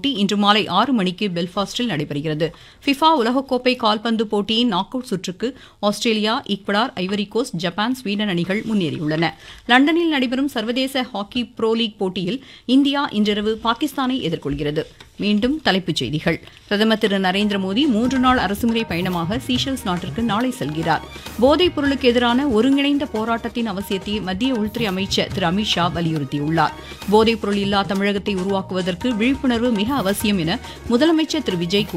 போட்டி இன்று மாலை ஆறு மணிக்கு பெல்ஃபாஸ்டில் நடைபெறுகிறது ஃபிஃபா உலகக்கோப்பை கால்பந்து போட்டியின் நாக் அவுட் சுற்றுக்கு Australia Ecuador Ivory Coast Japan Sweden அணிகள் முன்னேறியுள்ளன லண்டனில் நடைபெறும் சர்வதேச ஹாக்கி ப்ரோ லீக் போட்டியில் இந்தியா இன்றிரவு பாகிஸ்தானை எதிர்கொள்கிறது மீண்டும் தலைப்புச் செய்திகள் பிரதமர் திரு நரேந்திர மோடி மூன்று நாள் அரசுமுறை பயணமாக சீஷல்ஸ் நாட்டிற்கு நாளை செல்கிறார் போதைப் பொருளுக்கு எதிரான ஒருங்கிணைந்த போராட்டத்தின் அவசியத்தை மத்திய உள்துறை அமைச்சர் திரு அமித் ஷா வலியுறுத்தியுள்ளார் போதைப் பொருள் இல்லா தமிழகத்தை உருவாக்குவதற்கு விழிப்புணர்வு மிக அவசியம் என முதலமைச்சர் திரு விஜய் கூறியுள்ளார்